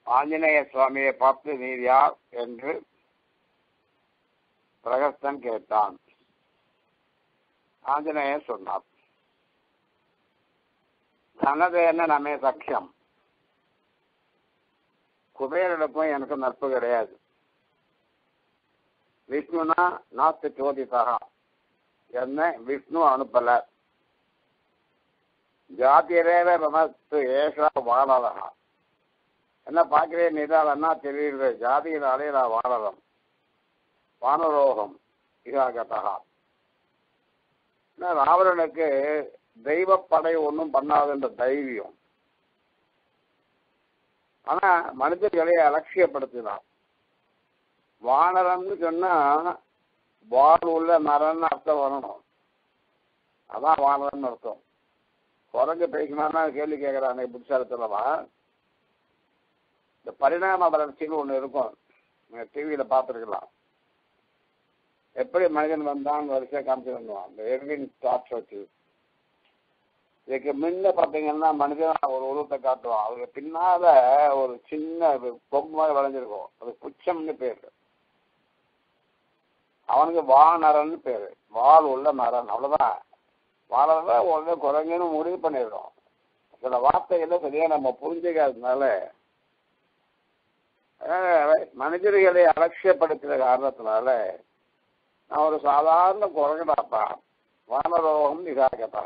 ஆஞ்சநேய சுவாமியை பார்த்து நீர் யார் என்று பிரகஸ்தன் கேட்டான் ஆஞ்சநேயர் சொன்னார் தனதேன நமே சக்கியம் குபேரனுக்கும் எனக்கு நட்பு கிடையாது விஷ்ணுனா நாஸ்தி சோதிதா என்ன விஷ்ணு அனுப்பல ஜாதிரேவ மமஸ்து ஏஷா வாழலா என்ன பார்க்கிறேன் நிதாலன்னா தெரியுது ஜாதியினாலே நான் வாழலம் வானரோகம் இதாகத்தா ராவணனுக்கு தெய்வப்படை ஒன்றும் பண்ணாதுன்ற தைரியம் ஆனா மனிதர்களை அலட்சியப்படுத்தினான் வானரம்னு சொன்னா வால் உள்ள மரம்னு அர்த்தம் வரணும் அதான் வானரம்னு அர்த்தம் குரங்கு பேசினான்னா கேள்வி கேட்கிறாங்க புத்திசாலத்துலவா இந்த பரிணாம வளர்ச்சின்னு ஒன்று இருக்கும் நீங்கள் டிவியில் பார்த்துருக்கலாம் எப்படி மனிதன் வந்தான் வரிசையாக காமிச்சிருந்தோம் அந்த எர்வின் ஸ்டார்ட் வச்சு இதுக்கு முன்ன பார்த்தீங்கன்னா மனிதன் ஒரு உருவத்தை காட்டுவான் அதுக்கு பின்னால ஒரு சின்ன கொம்பு மாதிரி வளைஞ்சிருக்கும் அது புச்சம்னு பேர் அவனுக்கு வானரன்னு பேரு வால் உள்ள நரன் அவ்வளவுதான் வாழறத உடனே குரங்குன்னு முடிவு பண்ணிடுறோம் சில வார்த்தைகளை சரியா நம்ம புரிஞ்சுக்காததுனால மனிதர்களை அலட்சியப்படுத்துகிற காரணத்தினால நான் ஒரு சாதாரண குரங்குடாப்பா வானரோகம் நிராகதா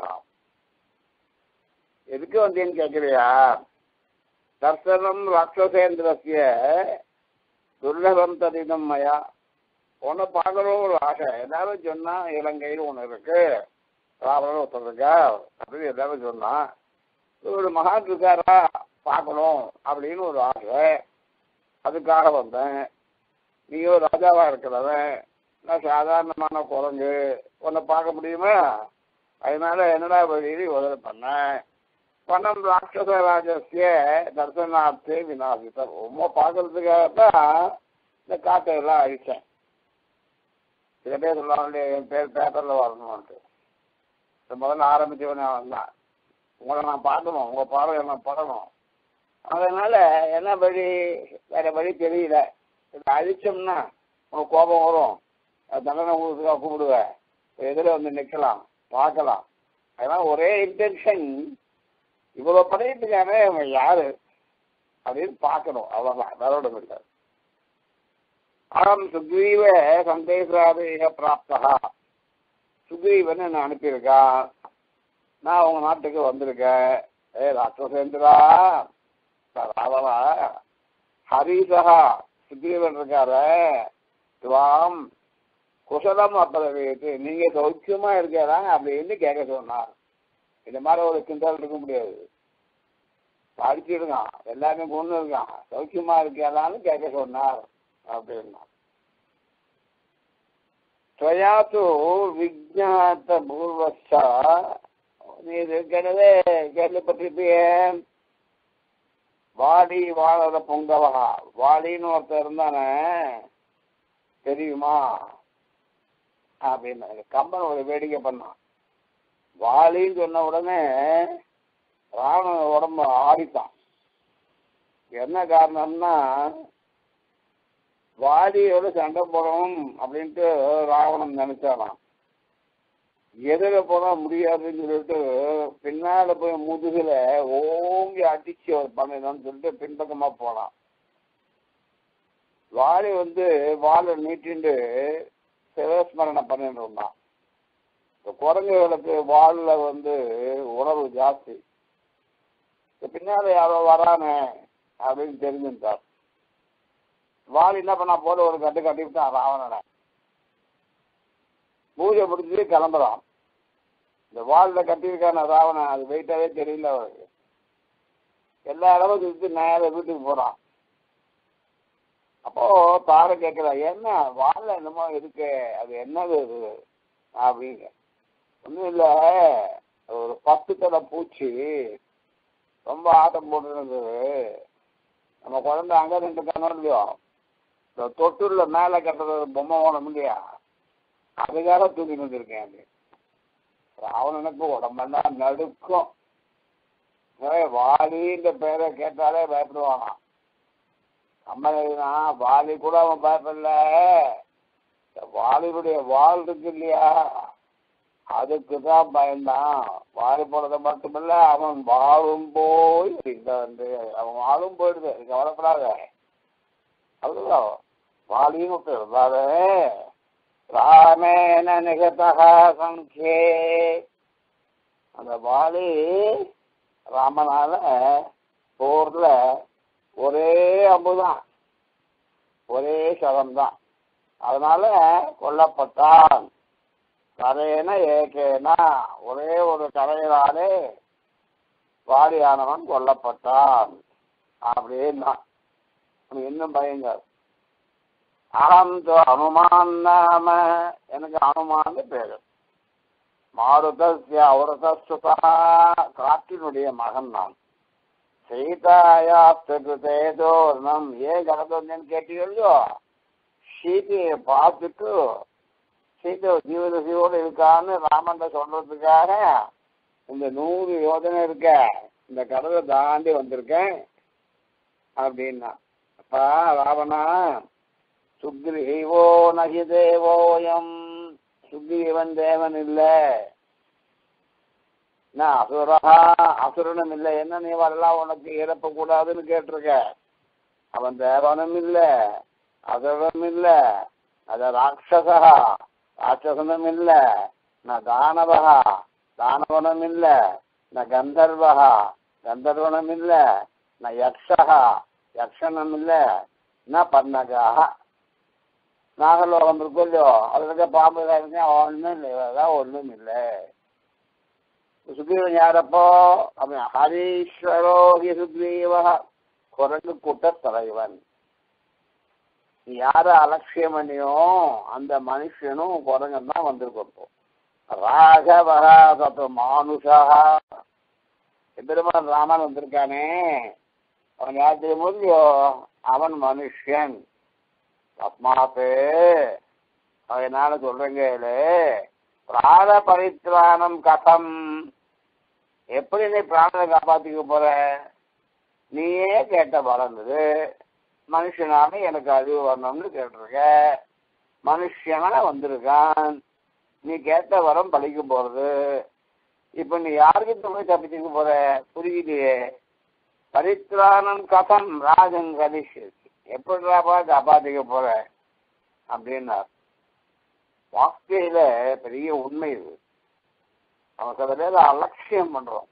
எதுக்கு வந்தேன்னு கேட்குறியா தர்சனம் ராட்சசேந்திரஸ்ய துர்லபம் ததிதம் மயா உன்னை பார்க்கணும் ஒரு ஆசை எல்லாரும் சொன்னா இலங்கையில் ஒன்று இருக்கு ராவணன் ஒருத்தர் இருக்கா அப்படின்னு எல்லாரும் சொன்னா ஒரு மகான் இருக்காரா பார்க்கணும் அப்படின்னு ஒரு ஆசை அதுக்காக வந்தேன் நீ ஒரு ராஜாவா இருக்கிறவன் நான் சாதாரணமான குரங்கு உன்னை பார்க்க முடியுமா அதனால என்னடா வழி உதவி பண்ணேன் பணம் ராட்சச ராஜசிய தர்சனார்த்தே விநாசித்தர் ரொம்ப பார்க்கறதுக்காக தான் இந்த காட்டை எல்லாம் அழிச்சேன் சில பேர் சொல்லுவாங்க என் பேர் பேப்பரில் வரணும்ன்ட்டு முதல்ல ஆரம்பிச்சவனே வந்தான் உங்களை நான் பார்க்கணும் உங்கள் பார்வை நான் படணும் அதனால என்ன வழி வேற வழி தெரியல இதை அழிச்சோம்னா உனக்கு கோபம் வரும் தண்டனை உங்களுக்கு கூப்பிடுவேன் எதில் வந்து நிற்கலாம் பார்க்கலாம் அதனால ஒரே இன்டென்ஷன் இவ்வளோ பண்ணிட்டுக்கானே அவன் யாரு அப்படின்னு பார்க்கணும் அவ்வளோதான் வேற ஒன்றும் இல்லை அகம் சுக்ரீவ சந்தேசாதேக பிராப்தா சுக்ரீவன் என்ன அனுப்பியிருக்கான் நான் உங்க நாட்டுக்கு வந்திருக்கேன் ஏ ராட்சசேந்திரா ராவலா ஹரிசகா சுக்ரீவன் இருக்காரு துவாம் குசலம் அப்பதவியத்து நீங்க சௌக்கியமா இருக்கிறா அப்படின்னு கேட்க சொன்னார் இந்த மாதிரி ஒரு கிண்டல் இருக்க முடியாது படிச்சிருக்கான் எல்லாமே கொண்டு இருக்கான் சௌக்கியமா இருக்காதான்னு கேட்க சொன்னார் அப்படின்னா துவயாது விஜாத்த பூர்வஸ்தா நீ ஏற்கனவே கேள்விப்பட்டிருப்பிய வாடி வாழற பொங்கவகா வாடின்னு ஒருத்தர் இருந்தானே தெரியுமா அப்படின்னு கம்பன் ஒரு வேடிக்கை பண்ணான் வாலின்னு சொன்ன உடனே ராவணன் உடம்பு ஆடித்தான் என்ன காரணம்னா வாலியோட சண்டை போடணும் அப்படின்ட்டு ராவணன் நினைச்சானாம் எதிர போனா முடியாதுன்னு சொல்லிட்டு பின்னால போய் முதுகுல ஓங்கி அடிச்சு அவர் பண்ணணும்னு சொல்லிட்டு பின்பக்கமா போனான் வாலி வந்து வாழை நீட்டிண்டு சிவஸ்மரணை பண்ணிட்டு இருந்தான் இந்த குரங்குகளுக்கு வாலில் வந்து உணர்வு ஜாஸ்தி பின்னால யாரோ வரானே அப்படின்னு தெரிஞ்சுட்டார் வால் என்ன பண்ணா போல ஒரு கட்டு கட்டிவிட்டான் ராவணனை பூஜை முடிச்சுட்டு கிளம்புறான் இந்த வாலில் கட்டியிருக்கான ராவணன் அது வெயிட்டாவே தெரியல அவருக்கு எல்லா இடமும் சுற்றி நேரம் வீட்டுக்கு போறான் அப்போ தாரை கேட்கிறா என்ன வாலில் என்னமோ இருக்கு அது என்னது இது அப்படிங்க ஒன்றும் இல்லை ஒரு பத்து தலை பூச்சி ரொம்ப ஆட்டம் போட்டுருந்தது நம்ம குழந்தை அங்கே ரெண்டு கண்ணோம் இல்லையோ இந்த தொட்டூர்ல மேலே கட்டுறது பொம்மை ஓடம் இல்லையா அதுக்காக தூக்கிட்டு வந்திருக்கேன் அது ராவணனுக்கு உடம்பெல்லாம் நடுக்கும் வாலின்ற பேரை கேட்டாலே பயப்படுவானா அம்மனா வாலி கூட அவன் பயப்படல இந்த வாலியுடைய வால் இருக்கு இல்லையா அதுக்கு தான் பயந்தான் வாலி போனது மட்டுமில்ல அவன் வாழும் போய் இங்க வந்து அவன் வாழும் போயிடுது நீ கவலைப்படாத அதுதான் வாலின்னு ஒருத்தர் இருந்தாரு ராமேன நிகதா சங்கே அந்த வாலி ராமனால போர்ல ஒரே அம்புதான் ஒரே சதம் தான் அதனால கொல்லப்பட்டான் கரையன ஏகேனா ஒரே ஒரு கரையினாலே வாலியானவன் கொல்லப்பட்டான் அப்படின்னா அவனுக்கு இன்னும் பயங்க அகம் தோ அனுமான் நாம எனக்கு அனுமான்னு பேரு மாருதஸ்ய அவரதசுதா காற்றினுடைய மகன் நான் சீதாயாஸ்தேதோர்ணம் ஏன் கடந்து வந்தேன்னு கேட்டீங்களோ சீதையை பார்த்துட்டு சீதை ஜீவன ஜீவோடு இருக்கான்னு ராமன் சொல்றதுக்காக இந்த நூறு யோஜனை இருக்க இந்த கடலை தாண்டி வந்திருக்கேன் அப்படின்னா அப்பா ராவணா சுக்ரீவோ நகி தேவோயம் சுக்ரீவன் தேவன் இல்லை நான் அசுரஹா அசுரனும் இல்லை என்ன நீ வரலாம் உனக்கு இறப்ப கூடாதுன்னு கேட்டிருக்க அவன் தேவனும் இல்லை அசுரனும் இல்லை அது ராட்சசா ராட்சசனும் இல்லை நான் தானவா தானவனும் இல்லை நான் கந்தர்வா கந்தர்வனும் இல்லை நான் யக்ஷா யக்ஷனும் இல்லை நான் பன்னகா நாகலோகம் இருக்கும் இல்லையோ அதில் இருக்க பாம்பு இருந்தேன் ஒன்றும் இல்லை இவதான் ஒன்றும் இல்லை சுக்ரீவன் யாரப்போ அவன் ஹரீஸ்வரோ ஹி சுக்ரீவ குரங்கு கூட்ட தலைவன் நீ யார அலட்சியம் பண்ணியோ அந்த மனுஷனும் குரங்கன் தான் வந்திருக்கும் இப்போ ராகவகா தத்து மானுஷா எம்பெருமான் ராமன் வந்திருக்கானே அவன் யார் தெரியுமோ அவன் மனுஷன் தஸ்மாத்து அதனால சொல்றேங்க பிராண பரித்ராணம் கதம் எப்படி நீ பிராணனை காப்பாத்திக்க போற நீயே கேட்ட வளர்ந்தது மனுஷனான எனக்கு அறிவு வரணும்னு கேட்டிருக்க மனுஷனா வந்திருக்கான் நீ கேட்ட வரம் பழிக்க போறது இப்ப நீ யாருக்கிட்ட போய் தப்பிச்சுக்க போற புரியலையே பரித்ராணம் கதம் ராஜன் கதிஷ் எப்படிராப்பா காப்பாத்திக்க போற அப்படின்னார் வார்த்தையில பெரிய உண்மை இது நம்ம சில பேர் அலட்சியம் பண்றோம்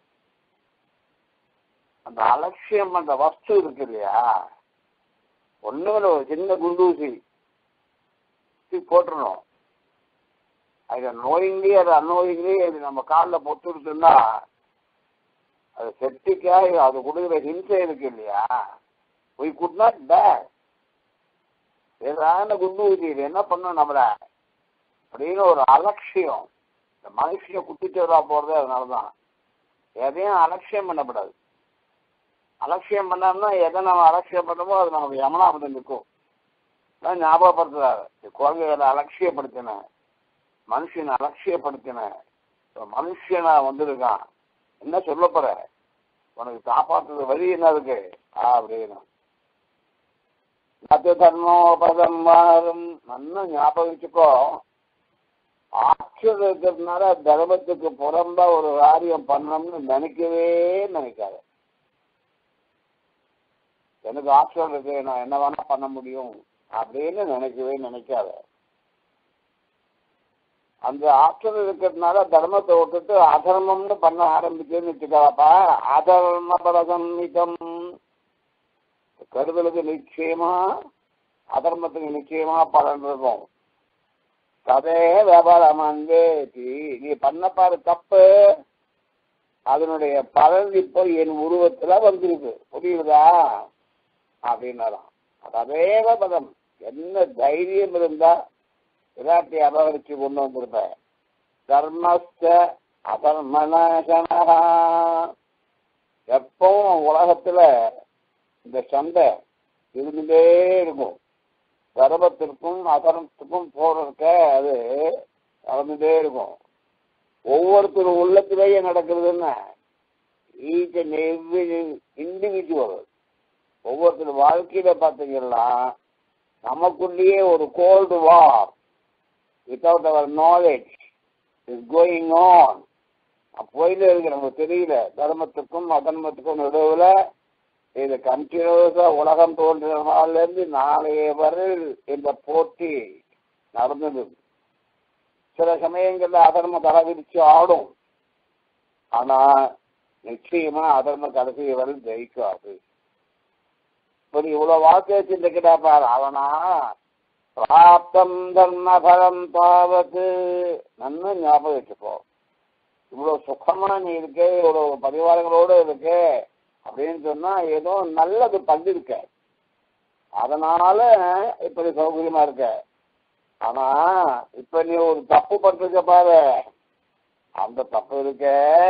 அந்த அலட்சியம் பண்ற வஸ்து இருக்கு இல்லையா ஒண்ணுமே ஒரு சின்ன குண்டூசி போட்டுருணும் அது நோயிங்லி அது அந்நோயிங்லி அது நம்ம காலில் பொத்துருச்சுன்னா அது செப்டிக்காக அது கொடுக்குற ஹிம்சை இருக்கு இல்லையா we could not bear ஏதான குண்டு ஊசி இது என்ன பண்ணும் நம்மள அப்படின்னு ஒரு அலட்சியம் இந்த மனுஷிய குட்டிச்சவரா போறதே அதனாலதான் எதையும் அலட்சியம் பண்ணக்கூடாது அலட்சியம் பண்ணோம்னா எதை நம்ம அலட்சியம் பண்ணமோ அது நமக்கு யமனாபதம் நிற்கும் நான் ஞாபகப்படுத்துறாரு குழந்தைகளை அலட்சியப்படுத்தின மனுஷனை அலட்சியப்படுத்தின மனுஷனா வந்திருக்கான் என்ன சொல்ல போற உனக்கு காப்பாற்றுறது வழி என்ன இருக்கு அப்படின்னு அது தர்மோபதம் மாறும் நல்லா ஞாபகம் வச்சுக்கோ ஆட்சியில் இருக்கிறதுனால தர்மத்துக்கு புறம்பா ஒரு காரியம் பண்ணணும்னு நினைக்கவே நினைக்காத எனக்கு ஆட்சியில் இருக்கு நான் என்ன வேணா பண்ண முடியும் அப்படின்னு நினைக்கவே நினைக்காத அந்த ஆற்றல் இருக்கிறதுனால தர்மத்தை விட்டுட்டு அதர்மம்னு பண்ண ஆரம்பிச்சேன்னு வச்சுக்காப்பா அதர்ம பரசம்மிதம் கருதலுக்கு நிச்சயமா அதர்மத்துக்கு நிச்சயமா பலன் இருக்கும் கதே வியாபாரம் நீ பண்ண பாரு தப்பு அதனுடைய பலன் இப்போ என் உருவத்துல வந்திருக்கு புரியுதா அப்படின்னாராம் அதேவ பதம் என்ன தைரியம் இருந்தா விராட்டி அபகரிச்சு கொண்டு வந்திருப்ப தர்மஸ்த அதர்மநாசனா எப்பவும் உலகத்துல இந்த சண்டை இருந்துட்டே இருக்கும் தர்மத்திற்கும் அதர்மத்துக்கும் போறதுக்க அது நடந்துட்டே இருக்கும் ஒவ்வொருத்தரும் உள்ளத்திலேயே நடக்கிறதுன்னா ஈச் அண்ட் எவ்ரி இண்டிவிஜுவல் ஒவ்வொருத்தர் வாழ்க்கையில பார்த்தீங்கன்னா நமக்குள்ளேயே ஒரு cold war without our knowledge is going on போயில இருக்கு நமக்கு தெரியல தர்மத்துக்கும் அதர்மத்துக்கும் நடுவுல இது கண்டினியூஸா உலகம் தோன்றின நாள்ல இருந்து நாளைய வரை இந்த போட்டி நடந்தது சில சமயங்கள்ல அதர்ம தலை விரிச்சு ஆடும் ஆனா நிச்சயமா அதர்ம கடைசி வரை ஜெயிக்காது இப்ப நீ இவ்வளவு வார்த்தையை சிந்திக்கிட்டா பாரு அவனா பிராப்தம் தர்ம பலம் பாவத்து நன்னு ஞாபகம் வச்சுக்கோ இவ்வளவு சுகமா நீ இருக்க இவ்வளவு பரிவாரங்களோட இருக்க அப்படின்னு சொன்னா ஏதோ நல்லது பண்ணிருக்க அதனால இப்படி சௌகரியமா இருக்க ஆனா இப்ப நீ ஒரு தப்பு பண்றத பாரு அந்த தப்பு இருக்க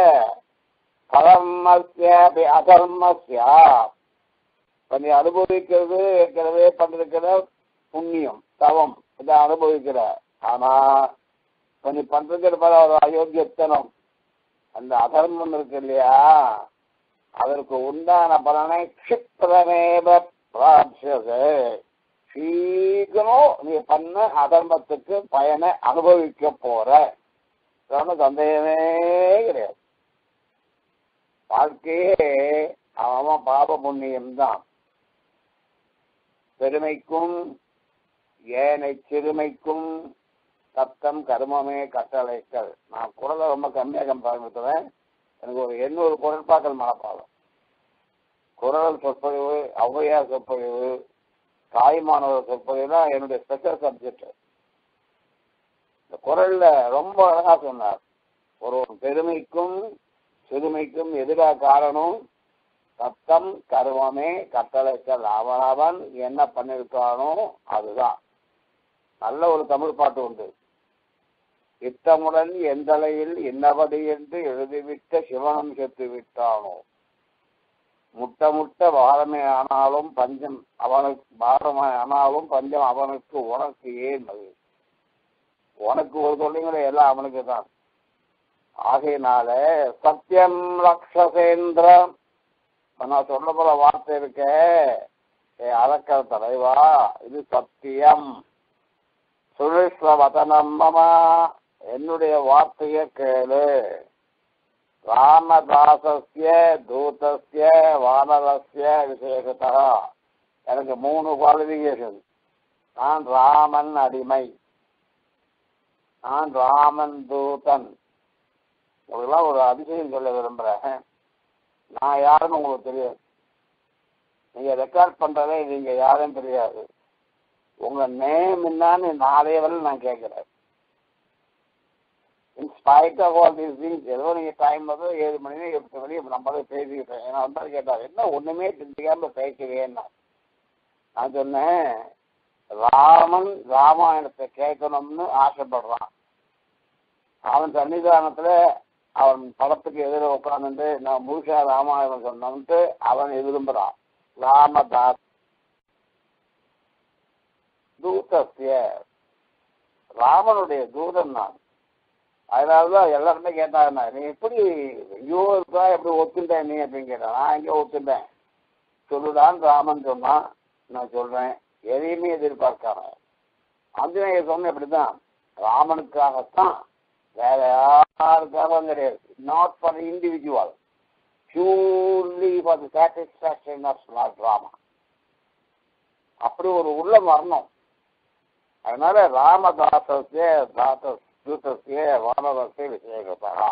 கர்மஸ்ய அதர்மஸ்யா இப்ப நீ அனுபவிக்கிறது ஏற்கனவே பண்ணிருக்கிற புண்ணியம் தவம் இதை அனுபவிக்கிற ஆனா இப்ப நீ பண்றது பாரு ஒரு அயோக்கியத்தனம் அந்த அதர்மம் இருக்கு இல்லையா அதற்கு உண்டான பலனை க்ஷிப்ரமேவ பிராட்சது சீக்கிரம் நீ பண்ண அதர்மத்துக்கு பயனை அனுபவிக்க போற இதொன்னும் சந்தேகமே கிடையாது வாழ்க்கையே அவன் பாப புண்ணியம் தான் பெருமைக்கும் ஏனை சிறுமைக்கும் சத்தம் கருமமே கட்டளைகள் நான் குரலை ரொம்ப கம்மியாக பயன்படுத்துவேன் எனக்கு ஒரு எண்ணூறு குரல்பாக்கள் மனப்பாடம் குரல் சொற்பொழிவு ஔவையார் சொற்பொழிவு தாய்மானவர் சொற்பொழிவு தான் என்னுடைய ஸ்பெஷல் சப்ஜெக்ட் இந்த குரல்ல ரொம்ப அழகா சொன்னார் ஒரு பெருமைக்கும் சிறுமைக்கும் எதிராக காரணம் சத்தம் கருவமே கட்டளைகள் அவன் அவன் என்ன பண்ணிருக்கானோ அதுதான் நல்ல ஒரு தமிழ் பாட்டு உண்டு இத்தமுடன் எந்தலையில் இன்னபடி என்று எழுதிவிட்ட சிவனம் செத்து விட்டானோ முட்ட முட்ட பாரமே ஆனாலும் பஞ்சம் அவனுக்கு பாரமே ஆனாலும் பஞ்சம் அவனுக்கு உனக்கு ஏன் அது உனக்கு ஒரு சொல்லுங்களே எல்லாம் அவனுக்கு தான் ஆகையினால சத்தியம் லக்ஷசேந்திரம் இப்ப நான் சொல்ல போற வார்த்தை இருக்க ஏ அறக்கல் தலைவா இது சத்தியம் சுழிஸ்வ வதனம் மமா என்னுடைய வார்த்தையை கேளு ராமதாசஸ்ய தூதஸ்ய வானரஸ்ய விசேஷத்தா எனக்கு மூணு குவாலிஃபிகேஷன் நான் ராமன் அடிமை நான் ராமன் தூதன் உங்களுக்கெல்லாம் ஒரு அதிசயம் சொல்ல விரும்புறேன் நான் யாருன்னு உங்களுக்கு தெரியாது நீங்க ரெக்கார்ட் பண்றதே நீங்க யாரும் தெரியாது உங்க நேம் என்னன்னு நாளைய வரை நான் கேட்கிறேன் in spite of all these things ஏதோ நீங்க டைம் வந்து ஏழு மணி எட்டு மணி நம்மளே பேசிக்கிட்டேன் ஏன்னா வந்தாலும் கேட்டார் என்ன ஒண்ணுமே தெரிஞ்சுக்காம பேசுவேன்னா நான் சொன்னேன் ராமன் ராமாயணத்தை கேட்கணும்னு ஆசைப்படுறான் அவன் சன்னிதானத்துல அவன் படத்துக்கு எதிர உட்காந்துட்டு நான் முழுசா ராமாயணம் சொன்னோம்ட்டு அவன் விரும்புறான் ராமதாஸ் தூதஸ்ய ராமனுடைய தூதன் நான் அதனாலதான் எல்லாருமே கேட்டாங்க நீ எப்படி ஐயோ இருக்கா எப்படி ஒத்துட்டேன் நீ அப்படின்னு கேட்டான் நான் எங்க ஒத்துட்டேன் சொல்லுடான்னு ராமன் சொன்னான் நான் சொல்றேன் எதையுமே எதிர்பார்க்காம ஆஞ்சநேயர் சொன்ன எப்படிதான் ராமனுக்காகத்தான் வேற யாருக்காகவும் கிடையாது not for individual purely for the satisfaction of not Rama அப்படி ஒரு உள்ளம் வரணும் அதனால ராமதாசஸ்ய தாச தூதஸ்ய வானரஸ்ய விசேஷதா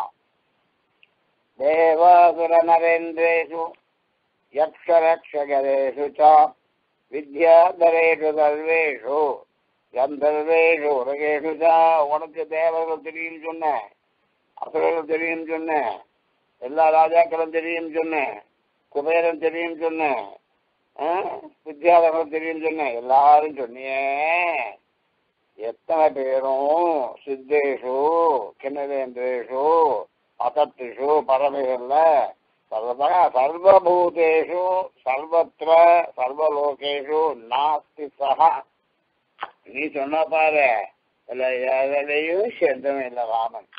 தேவாசுர நரேந்திரேஷு யக்ஷரக்ஷகரேஷு ச வித்யாதரேஷு சர்வேஷு கந்தர்வேஷு உலகேஷு ச உனக்கு தேவர்கள் தெரியும் சொன்னேன் அசுரர்கள் தெரியும் சொன்னேன் எல்லா ராஜாக்களும் தெரியும் சொன்னேன் குபேரன் தெரியும் சொன்னேன் வித்யாதரர்கள் தெரியும் சொன்னேன் எல்லாரும் சொன்னியே எத்தனை பேரும் சித்தேஷு கிண்ணதேந்திரேஷு அசத்திஷு பரமைகள்ல சர்வதா சர்வபூதேஷு சர்வத்திர சர்வலோகேஷு நாஸ்தி சஹா நீ சொன்ன பாரு இல்ல எதிலையும் சேர்ந்தவன் இல்லை ராமன்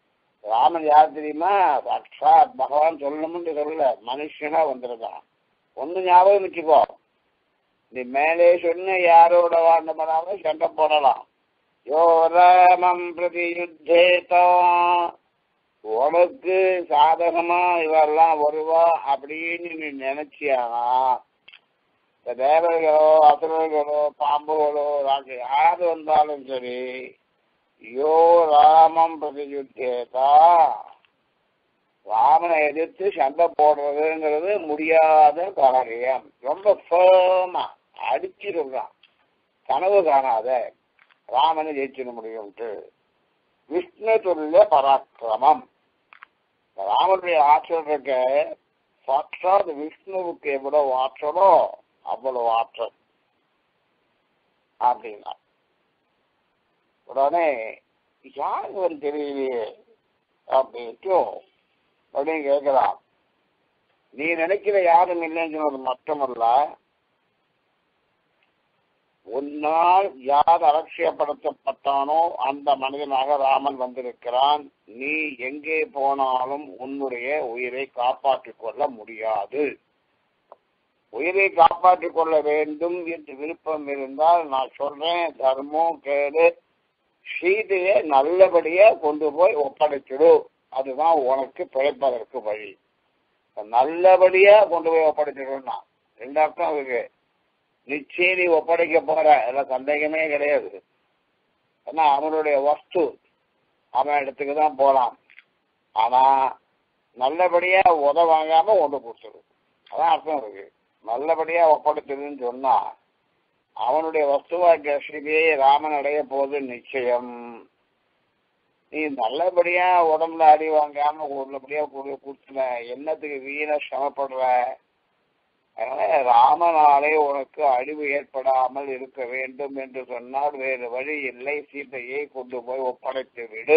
ராமன் யார் தெரியுமா சாட்சாத் பகவான் சொல்லணும்னு சொல்லல மனுஷனா வந்துருதான் ஒண்ணு ஞாபகம் வச்சுக்கோ நீ மேலே சொன்ன யாரோட வாழ்ந்தமனாலும் சண்டை போடலாம் யோ ராமம் பிரதி யுத்தேதான் உனக்கு சாதகமா இவெல்லாம் வருவா அப்படின்னு நீ நினைச்சியானா இந்த தேவர்களோ அசுரர்களோ பாம்புகளோ ராஜ யாரு வந்தாலும் சரி யோ ராமம் பிரதியுத்தேதா ராமனை எதிர்த்து சண்டை போடுறதுங்கிறது முடியாத காரியம் ரொம்ப ஃபேமா அடிச்சிருக்கான் கனவு காணாத ராமனை ஜெயிச்சிட முடியும்ட்டு விஷ்ணு துல்லிய பராக்கிரமம் ராமனுடைய ஆற்றல் இருக்க சாட்சாத் விஷ்ணுவுக்கு எவ்வளவு ஆற்றலோ அவ்வளவு ஆற்றல் அப்படின்னா உடனே யாருக்கு வந்து தெரியலையே அப்படின்ட்டு அப்படின்னு கேட்கலாம் நீ நினைக்கிற யாரும் இல்லைன்னு சொன்னது மட்டுமல்ல உன்னால் யார் அலட்சியப்படுத்தப்பட்டானோ அந்த மனிதனாக ராமன் வந்திருக்கிறான் நீ எங்கே போனாலும் உன்னுடைய உயிரை காப்பாற்றிக் கொள்ள முடியாது உயிரை காப்பாற்றிக் கொள்ள வேண்டும் என்று விருப்பம் இருந்தால் நான் சொல்றேன் தர்மம் கேடு சீதையை நல்லபடியா கொண்டு போய் ஒப்படைச்சிடு அதுதான் உனக்கு பிழைப்பதற்கு வழி நல்லபடியா கொண்டு போய் ஒப்படைச்சிடும்னா ரெண்டு அர்த்தம் இருக்கு நிச்சயம் நீ ஒப்படைக்க போற அதுல சந்தேகமே கிடையாது ஏன்னா அவனுடைய வஸ்து அவன் இடத்துக்கு தான் போலாம் ஆனா நல்லபடியா உத வாங்காம கொண்டு கொடுத்துரு அதான் அர்த்தம் இருக்கு நல்லபடியா ஒப்படைச்சதுன்னு சொன்னா அவனுடைய வஸ்துவாக்கிய ஸ்ரீதியை ராமன் அடைய போது நிச்சயம் நீ நல்லபடியா உடம்புல அடி வாங்காம நல்லபடியா கொடுத்துல என்னத்துக்கு வீண சிரமப்படுற அதனால ராமனாலே உனக்கு அழிவு ஏற்படாமல் இருக்க வேண்டும் என்று சொன்னால் வேறு வழி இல்லை சீதையை கொண்டு போய் ஒப்படைத்து விடு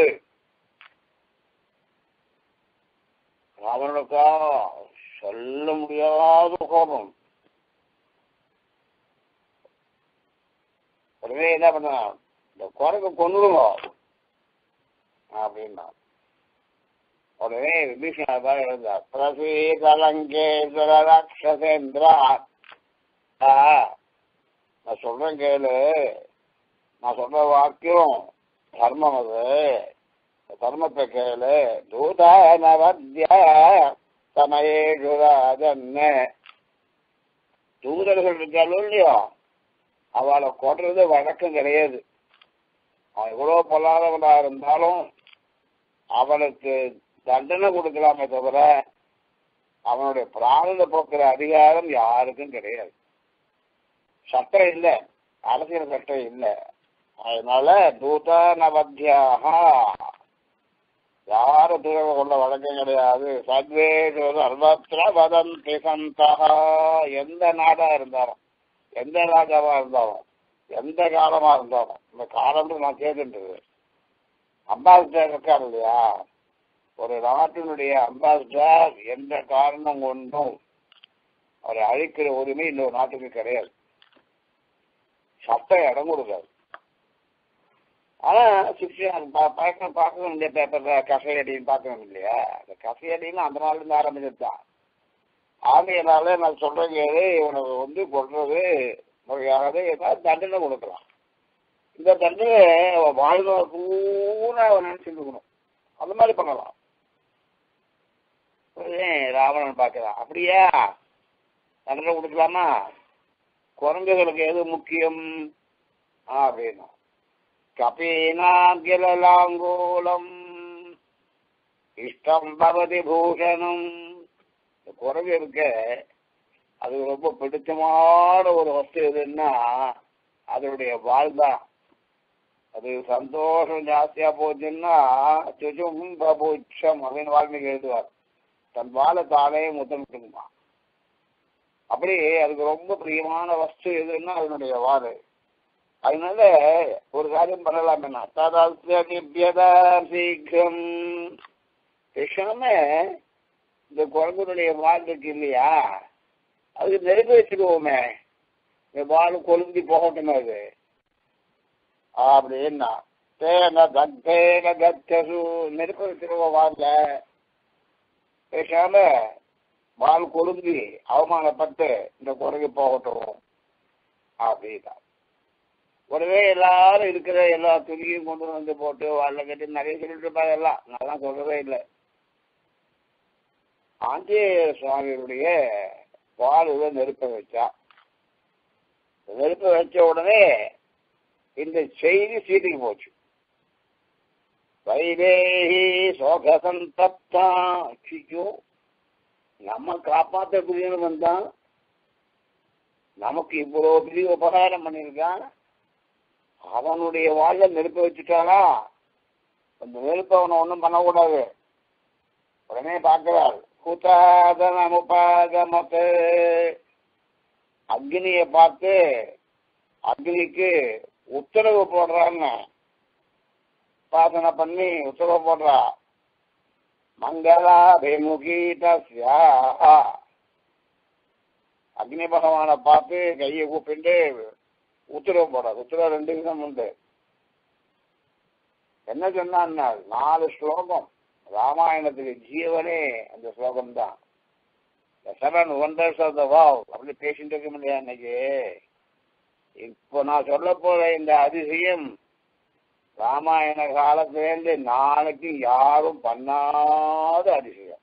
ராவணனுக்கா சொல்ல முடியாத கோபம் உடனே என்ன பண்ண இந்த குரங்கு கொண்டுடுங்க அப்படின்னா உடனே விபீஷணா இருந்தார் பிரசீதலங்கேஸ்வர ராட்சசேந்திரா நான் சொல்றேன் கேளு நான் சொல்ற வாக்கியம் தர்மம் அது தர்மத்தை கேளு தூதானவத்ய சமயேஷு ராஜன்ன தூதர்கள் இருக்காலும் இல்லையோ அவளை கொடுறது வழக்கம் கிடையாது அவன் எவ்வளவு பொல்லாதவனா இருந்தாலும் அவனுக்கு தண்டனை கொடுக்கலாமே தவிர அவனுடைய பிராணத்தை போக்குற அதிகாரம் யாருக்கும் கிடையாது சட்டம் இல்லை அரசியல் சட்டம் இல்லை அதனால தூதானவத்தியாக யாரும் தூரம் கொண்ட வழக்கம் கிடையாது சத்வேஷு சர்வத்திர வதந்தி சந்தா எந்த நாடா இருந்தாலும் எந்த ராஜாவா இருந்தாலும் எந்த காலமா இருந்தாலும் இந்த காலம்னு நான் கேட்டுன்றது அம்பாசிடர் இருக்கார் இல்லையா ஒரு நாட்டினுடைய அம்பாசிடர் எந்த காரணம் கொண்டும் அவரை அழிக்கிற உரிமை இன்னொரு நாட்டுக்கு கிடையாது சட்டம் இடம் கொடுக்காது ஆனா சிக்ஷன் பார்க்க பார்க்க வேண்டிய பேப்பர்ல கசையடின்னு பார்க்கணும் இல்லையா அந்த கசையடின்னு அந்த நாள்ல இருந்து ஆரம்பிச்சது தான் ஆகையினால நான் சொல்றது இவனை வந்து கொள்றது முறையாகவே ஏதாவது தண்டனை கொடுக்கலாம் இந்த தண்டனை வாழ்நாள் பூரா அவன் நினைச்சிருக்கணும் அந்த மாதிரி பண்ணலாம் ராவணன் பார்க்கலாம் அப்படியா தண்டனை கொடுக்கலாமா குரங்குகளுக்கு எது முக்கியம் அப்படின்னா கபீனாங்கிலாங்கூலம் இஷ்டம் பவதி பூஷணம் இந்த குரங்கு இருக்க அது ரொம்ப பிடிச்சமான ஒரு வஸ்து எதுன்னா அதனுடைய வாழ் தான் அது சந்தோஷம் ஜாஸ்தியா போச்சுன்னா சுஜும் பபுட்சம் அப்படின்னு வால்மீகி எழுதுவார் தன் வாழை தானே முத்தமிட்டுமா அப்படி அதுக்கு ரொம்ப பிரியமான வஸ்து எதுன்னா அதனுடைய வாழை அதனால ஒரு காரியம் பண்ணலாம் என்ன ததாசியதா சீக்கிரம் பேசாம இந்த குரங்குடைய வால் இருக்கு இல்லையா அதுக்கு நெருப்பு வச்சுக்குவோமே இந்த வால் கொழுந்தி போகட்டும் அது அப்படின்னா தேன தத்தேன கத்தசு நெருப்பு வச்சுருவோம் வால்ல பேசாம வால் கொழுந்தி அவமானப்பட்டு இந்த குறைக்கு போகட்டும் அப்படின்னா உடனே எல்லாரும் இருக்கிற எல்லா துணியும் கொண்டு வந்து போட்டு வாழ கட்டி நிறைய சொல்லிட்டு இருப்பாங்க எல்லாம் நான் சொல்லவே இல்லை ஆஞ்சநேய சுவாமியுடைய பாலுல நெருப்ப வச்சா நெருப்ப வச்ச உடனே இந்த செய்தி சீட்டுக்கு போச்சு வைதேகி சோகசந்தப்தா அச்சிச்சோ நம்ம காப்பாற்றக்கூடியவன் வந்தான் நமக்கு இவ்வளவு பெரிய உபகாரம் பண்ணியிருக்கான் அவனுடைய வாழ்ல நெருப்ப வச்சுட்டானா அந்த நெருப்ப அவனை ஒன்றும் பண்ணக்கூடாது உடனே பார்க்கிறாள் கூத்தாதனமுபாகமத்து அக்னிய பார்த்து அக்னிக்கு உத்தரவு போடுறான்னு சாதனை பண்ணி உத்தரவு போடுறா மங்களாபிமுகி தஸ்யா அக்னி பகவானை பார்த்து கையை கூப்பிட்டு உத்தரவு போடுறார் உத்தரவு ரெண்டு விதம் உண்டு என்ன சொன்னான்னா நாலு ஸ்லோகம் ராமாயணத்துக்கு ஜீவனே அந்த ஸ்லோகம் தான் seven wonders of the wow அப்படி பேசிட்டு இருக்க முடியாது இன்னைக்கு இப்போ நான் சொல்ல போற இந்த அதிசயம் ராமாயண காலத்திலேருந்து நாளைக்கு யாரும் பண்ணாத அதிசயம்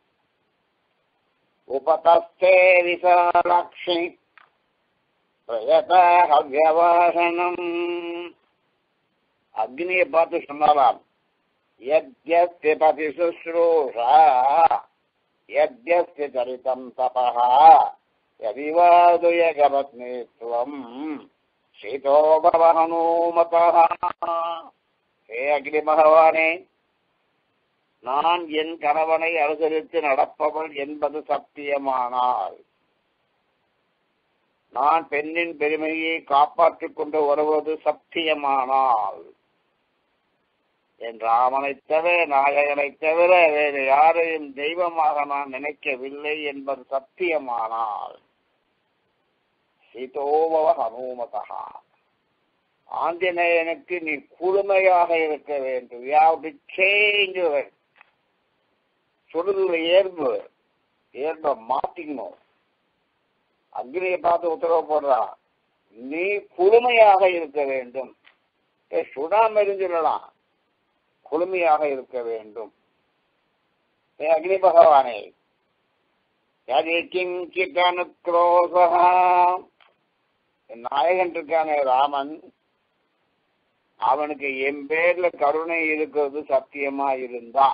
உபதஸ்தே விசாலாட்சி பிரயதாவியவாசனம் அக்னியை பார்த்து சொன்னாலாம் यद्यस्य पति शुश्रूषा यद्यस्य चरितं तपः यदिवादुयगपत्नीत्वम् शीतो भव हनूमतः ஹே அக்னி பகவானே நான் என் கணவனை அனுசரித்து நடப்பவள் என்பது சத்தியமானால் நான் பெண்ணின் பெருமையை காப்பாற்றிக் கொண்டு வருவது சத்தியமானால் என் ராமனைத் தவிர நாயகனைத் தவிர வேறு யாரையும் தெய்வமாக நான் நினைக்கவில்லை என்பது சத்தியமானால் சீதோபவ ஹனுமதா ஆஞ்சநேயனுக்கு நீ குழுமையாக இருக்க வேண்டும் யாவது சேஞ்ச் சுடுதல் இயல்பு இயல்பை மாத்திக்கணும் அக்னியை பார்த்து உத்தரவு போடுறா நீ குழுமையாக இருக்க வேண்டும் சுடாம இருந்துடலாம் குளுமையாக இருக்க வேண்டும் ஏ அக்னி பகவானே யதி கிஞ்சித் அனுக்ரோசா நாயகன் இருக்கானே ராமன் அவனுக்கு என் பேர்ல கருணை இருக்கிறது சத்தியமா இருந்தா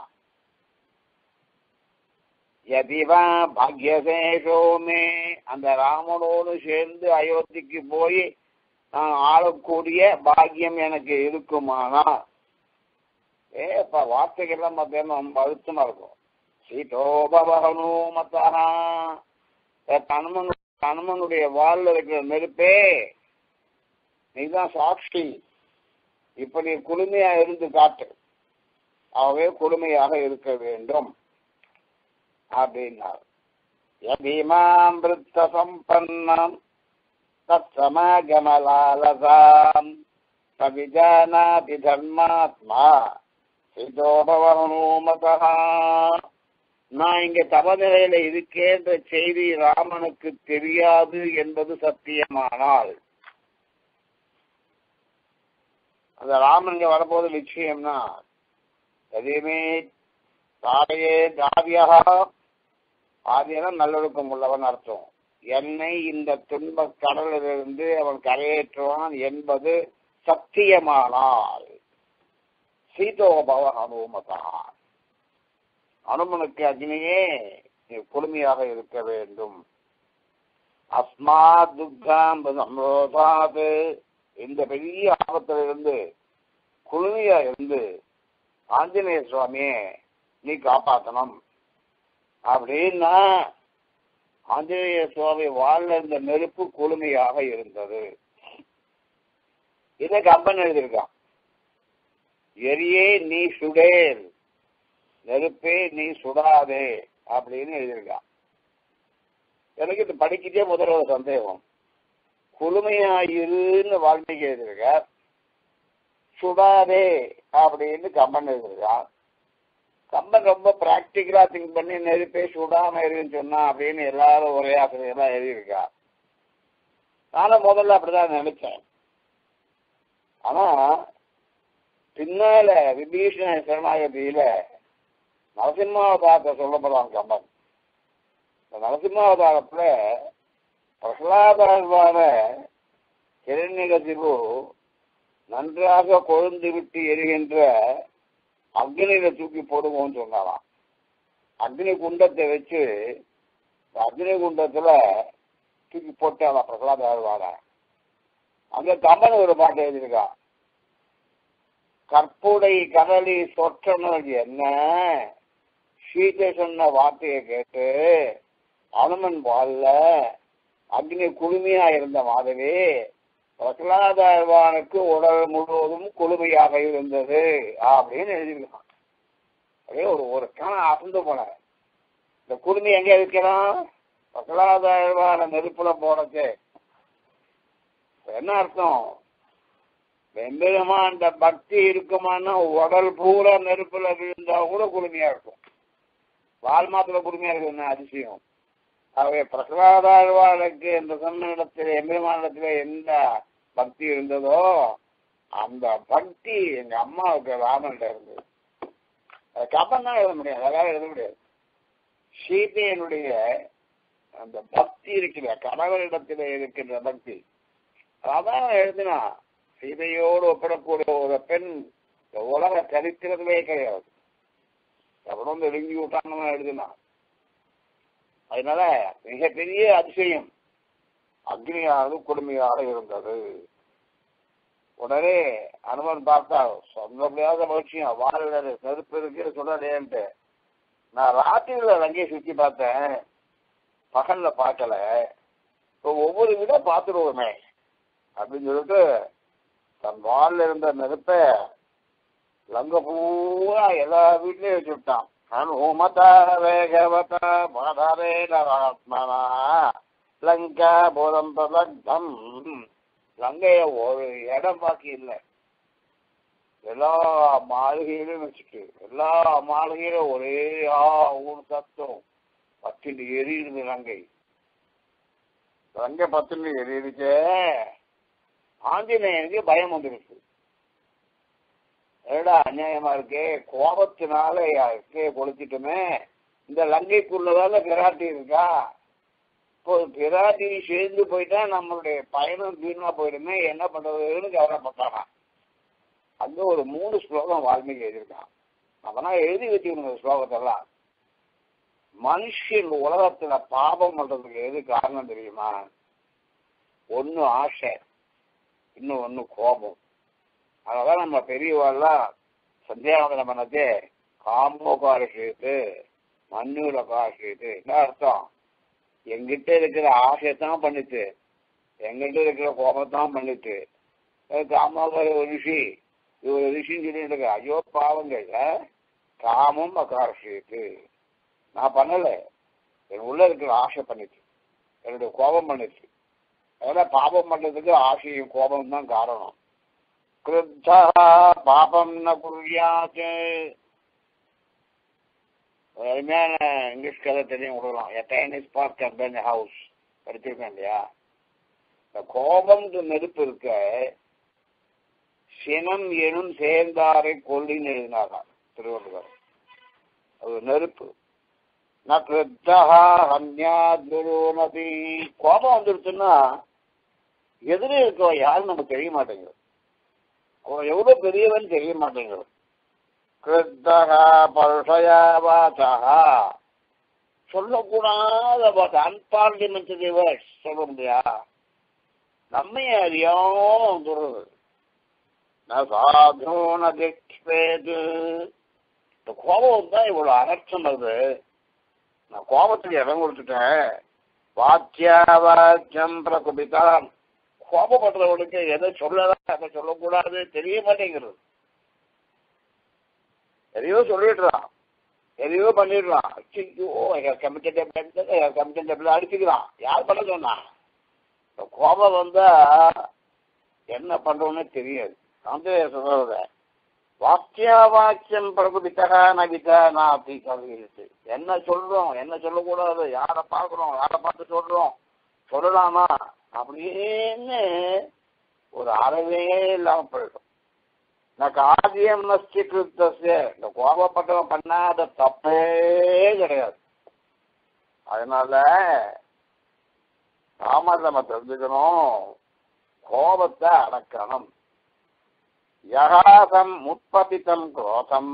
யதிவா பாக்யசேஷோமே அந்த ராமனோடு சேர்ந்து அயோத்திக்கு போய் நான் ஆளக்கூடிய பாக்கியம் எனக்கு இருக்குமானா ஏ இப்ப வார்த்தைகள்லாம் பார்த்தீங்கன்னா ரொம்ப அழுத்தமா இருக்கும் சீதோபவனுமத்தா கணவன் கணவனுடைய வாழ்ல இருக்கிற நெருப்பே நீதான் சாட்சி இப்ப நீ குளுமையா இருந்து காட்டு ஆகவே குளுமையாக இருக்க வேண்டும் அப்படின்னார் யதிமாமிருத்த சம்பன்னம் தத் சமாகமலாலசாம் சவிஜானாதி தர்மாத்மா சிதோபவனுமதா நான் இங்க தவநிலையில இருக்கேன்ற செய்தி ராமனுக்கு தெரியாது என்பது சத்தியமானால் அந்த ராமன் இங்க வரப்போது நிச்சயம்னா எதையுமே தாரையே தாவியா ஆதியனா நல்லொழுக்கம் உள்ளவன் அர்த்தம் என்னை இந்த துன்ப கடலிலிருந்து அவன் கரையேற்றுவான் என்பது சத்தியமானால் சீதோபவ அனுமதா அனுமனுக்கு அக்னியே நீ குளுமையாக இருக்க வேண்டும் அஸ்மா துக்காம் சம்ரோதாது இந்த பெரிய ஆபத்திலிருந்து குளுமையா இருந்து ஆஞ்சநேய சுவாமியே நீ காப்பாத்தணும் அப்படின்னா ஆஞ்சநேய சுவாமி வாழ்ல இருந்த நெருப்பு குளுமையாக இருந்தது இதை கம்பன் எழுதியிருக்கான் எரியே நீ சுடேல் நெருப்பே நீ சுடாதே அப்படின்னு எழுதியிருக்கான் எனக்கு இது படிக்கிட்டே முதல்ல ஒரு சந்தேகம் குளுமையாயிருன்னு வால்மீகி எழுதியிருக்கார் சுடாதே அப்படின்னு கம்பன் எழுதியிருக்கான் கம்பன் ரொம்ப ப்ராக்டிக்கலா திங்க் பண்ணி நெருப்பே சுடாம இருக்குன்னு சொன்னா அப்படின்னு எல்லாரும் ஒரே ஆசிரியர்லாம் எழுதியிருக்கா நானும் முதல்ல அப்படிதான் நினைச்சேன் ஆனா பின்னால விபீஷண சரணாகதியில நரசிம்மாவதாரத்தை சொல்லப்படுறான் கம்பன் இந்த நரசிம்மாவதாரத்துல பிரகலாதாழ்வான கிரண்யகசிபு நன்றாக கொழுந்து விட்டு எரிகின்ற அக்னியில தூக்கி போடுவோம்னு சொன்னாராம் அக்னி குண்டத்தை வச்சு இந்த அக்னி குண்டத்துல தூக்கி போட்டாலாம் பிரகலாதாழ்வான அங்க கம்பன் ஒரு பாட்டு எழுதியிருக்கான் கற்புடை கடலி சொற்றனது என்ன சீதை சொன்ன வார்த்தையை கேட்டு அனுமன் வாழ்ல அக்னி குளுமையா இருந்த மாதிரி பிரகலாதாழ்வானுக்கு உடல் முழுவதும் குளுமையாக இருந்தது அப்படின்னு எழுதியிருக்கான் அப்படியே ஒரு ஒரு கணம் அசந்து போனேன் இந்த குளுமை எங்க இருக்கிறான் பிரகலாதாழ்வான நெருப்புல போனது என்ன அர்த்தம் எம்பெருமா அந்த பக்தி இருக்குமான்னா உடல் பூரா நெருப்புல விழுந்தா கூட குளுமையா இருக்கும் வால் மாத்திர குளுமையா இருக்குன்னு அதிசயம் ஆகவே பிரகலாதாழ்வாளுக்கு இந்த சொன்ன இடத்துல எம்பெருமானிடத்துல எந்த பக்தி இருந்ததோ அந்த பக்தி எங்க அம்மாவுக்கு ராமன்கிட்ட இருந்தது அது கப்பம் தான் எழுத முடியாது அதெல்லாம் எழுத முடியாது சீதையனுடைய அந்த பக்தி இருக்கிற கடவுளிடத்தில் இருக்கின்ற பக்தி அதான் எழுதினா சீதையோடு ஒப்பிடக்கூடிய ஒரு பெண் இந்த உலக சரித்திரத்திலே கிடையாது அப்புறம் வந்து எழுங்கி விட்டாங்கன்னு எழுதினான் அதனால மிகப்பெரிய அதிசயம் அக்னியானது கொடுமையாக இருந்தது உடனே அனுமன் பார்த்தா சொல்ல முடியாத மகிழ்ச்சியும் வாழ்ல நெருப்பு இருக்கு சொல்லலேன்ட்டு நான் ராத்திரியில லங்கையை சுத்தி பார்த்தேன் பகல்ல பார்க்கல இப்போ ஒவ்வொரு விட பார்த்துருவோமே அப்படின்னு சொல்லிட்டு தன் வாழ்ல இருந்த நெருப்ப லங்க பூரா எல்லா வீட்லயும் வச்சு விட்டான் ஹனுமதா வேகவத பாதாரே நராத்மனா லங்கா போதம் பிரதக்தம் லங்கைய ஒரு இடம் பாக்கி இல்லை எல்லா மாளிகையிலும் வச்சுட்டு எல்லா மாளிகையிலும் ஒரே ஆ ஊர் சத்தம் பத்திண்டு எரியுது லங்கை லங்கை பத்திண்டு எரியுதுச்சே ஆஞ்சநேயனுக்கு பயம் வந்துருச்சு ஏடா அநியாயமா இருக்கே கோபத்தினால இருக்கே கொளுத்திட்டுமே இந்த லங்கைக்குள்ளதால பிராட்டி இருக்கா இப்போ பிராட்டி சேர்ந்து போயிட்டா நம்மளுடைய பயணம் வீணா போயிடுமே என்ன பண்றதுன்னு கவலைப்பட்டானா அங்க ஒரு மூணு ஸ்லோகம் வால்மீகி எழுதியிருக்கான் அதெல்லாம் எழுதி வச்சுக்கணும் ஸ்லோகத்தெல்லாம் மனுஷன் உலகத்துல பாபம் பண்றதுக்கு எது காரணம் தெரியுமா ஒன்னு ஆசை இன்னும் ஒன்னு கோபம் அதெல்லாம் நம்ம பெரியவாள்லாம் சந்தியாவதனம் பண்ணது காமோகாரிஷித்து மண்ணூர காரிஷித்து என்ன அர்த்தம் எங்கிட்ட இருக்கிற ஆசையத்தான் பண்ணிச்சு எங்கிட்ட இருக்கிற கோபத்தான் பண்ணிச்சு காமோகாரி ஒரு ரிஷி இது ஒரு ரிஷின்னு சொல்லிட்டு இருக்க ஐயோ பாவங்கள் காமம் அகாரிஷித்து நான் பண்ணல என் உள்ள இருக்கிற ஆசை பண்ணிச்சு என்னுடைய கோபம் பண்ணிச்சு அதெல்லாம் பாபம் பண்றதுக்கு ஆசையும் கோபம் தான் காரணம் கிருத்தா பாபம் ந குறியாச்சு அருமையான இங்கிலீஷ் கதை தெரியும் கொடுக்கலாம் எ டைனிஸ் பார்க் கம்பெனி ஹவுஸ் படிச்சிருக்கேன் இல்லையா இந்த கோபம் நெருப்பு இருக்க சினம் எனும் சேர்ந்தாரை கொல்லின்னு எழுதினாராம் திருவள்ளுவர் அது நெருப்பு நதி கோபம் வந்துருச்சுன்னா எதிரே இருக்கோ யாரும் நமக்கு தெரிய மாட்டேங்குது அவன் எவ்வளவு பெரியவன் தெரிய மாட்டேங்குது கிருத்தகா பருஷயா வாசகா சொல்லக்கூடாத வார்த்தை அன்பார்லிமெண்டரி வேர்ட்ஸ் சொல்ல முடியா நம்மை அறியாம வந்துடுறது சாது நதிக்வேது இந்த கோபம் தான் இவ்வளவு அனர்த்தம் வருது நான் கோபத்துக்கு இடம் கொடுத்துட்டேன் வாக்கியா வாக்கியம் பிரகுபிதான் கோபப்படுறவனுக்கு எதை சொல்லலாம் எதை சொல்லக்கூடாது தெரிய மாட்டேங்கிறது எதையோ சொல்லிடுறான் எதையோ பண்ணிடுறான் ஐயோ கமிட்டட் கமிட்டட் அடிச்சுக்கிறான் யார் பண்ண சொன்னா இந்த கோபம் வந்தா என்ன பண்றோம்னு தெரியாது அந்த சொல்றத வாக்கியாவாக்கியம் பிரபுதித்தக நவித நாத்தி கவிழ்த்து என்ன சொல்றோம் என்ன சொல்லக்கூடாது யாரை பார்க்குறோம் யாரை பார்த்து சொல்றோம் சொல்லலாமா அப்படின்னு ஒரு அறவே இல்லாம போயிடும் எனக்கு ஆதியம் நஷ்டிகிருத்தசிய இந்த கோபப்பட்டவன் பண்ணாத தப்பே கிடையாது அதனால நாம நம்ம தெரிஞ்சுக்கணும் கோபத்தை அடக்கணும் யகாசம் முற்பதித்தம் குரோதம்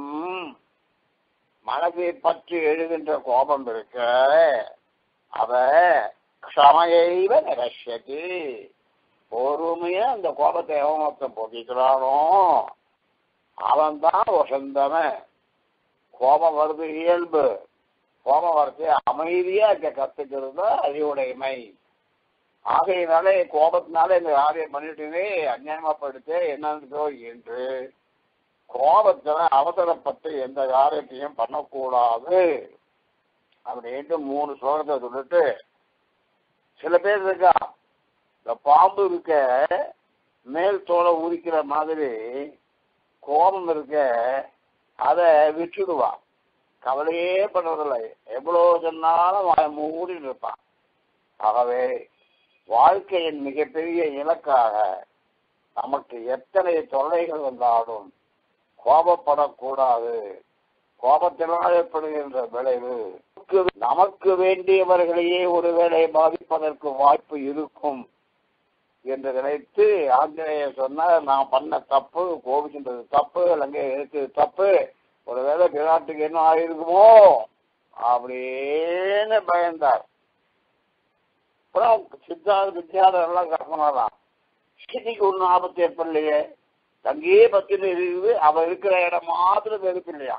மனதை பற்றி எழுகின்ற கோபம் இருக்க அத க்ஷமையைவ நிரஷ்யதி பொறுமையா அந்த கோபத்தை எவன் ஒருத்தன் போக்கிக்கிறானோ அவன் தான் வசந்தவன் கோபம் வருது இயல்பு கோபம் வரது அமைதியா இருக்க கத்துக்கிறது தான் அறிவுடைமை ஆகையினாலே கோபத்தினால இந்த காரியம் பண்ணிட்டேனே அந்நியமா போயிடுச்சு என்னன்றதோ என்று கோபத்துல அவசரப்பட்டு எந்த காரியத்தையும் பண்ணக்கூடாது அப்படின்ட்டு மூணு ஸ்லோகத்தை சொல்லிட்டு சில பேர் இருக்கா இந்த பாம்பு இருக்க மேல் தோலை உரிக்கிற மாதிரி கோபம் இருக்க அதை விட்டுடுவா கவலையே பண்றதில்லை எவ்வளவு சொன்னாலும் வாய மூடிட்டு இருப்பான் ஆகவே வாழ்க்கையின் மிகப்பெரிய இலக்காக நமக்கு எத்தனை தொல்லைகள் வந்தாலும் கோபப்படக்கூடாது கோபத்தினால் ஏற்படுகின்ற விளைவு நமக்கு- நமக்கு வேண்டியவர்களையே ஒருவேளை பாதிப்பதற்கு வாய்ப்பு இருக்கும் என்று நினைத்து ஆஞ்சநேயர் சொன்னார் நான் பண்ண தப்பு கோபிக்கின்றது தப்பு லங்கை இருக்குது தப்பு ஒருவேளை விராட்டுக்கு என்ன ஆயிருக்குமோ அப்படின்னு பயந்தார் அப்புறம் சித்தார்த்த வித்யாதர் எல்லாம் கற்பனாதான் ஸ்திதிக்கு ஒன்றும் ஆபத்து ஏற்படலையே தங்கியே பத்தின இருக்குது அவ இருக்கிற இடம் மாத்திரம் வெறுப்பு இல்லையா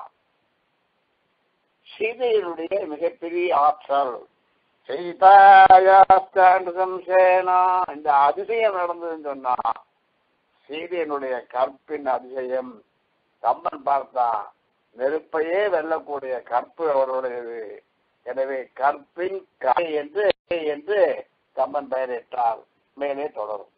சீதையினுடைய மிகப்பெரிய ஆற்றல் சீதாயாஸ்தேனா இந்த அதிசயம் நடந்ததுன்னு சொன்னா சீதையினுடைய கற்பின் அதிசயம் கம்பன் பார்த்தான் நெருப்பையே வெல்லக்கூடிய கற்பு அவருடையது எனவே கற்பின் கலை என்று என்று கம்பன் பெயரிட்டார் மேலே தொடரும்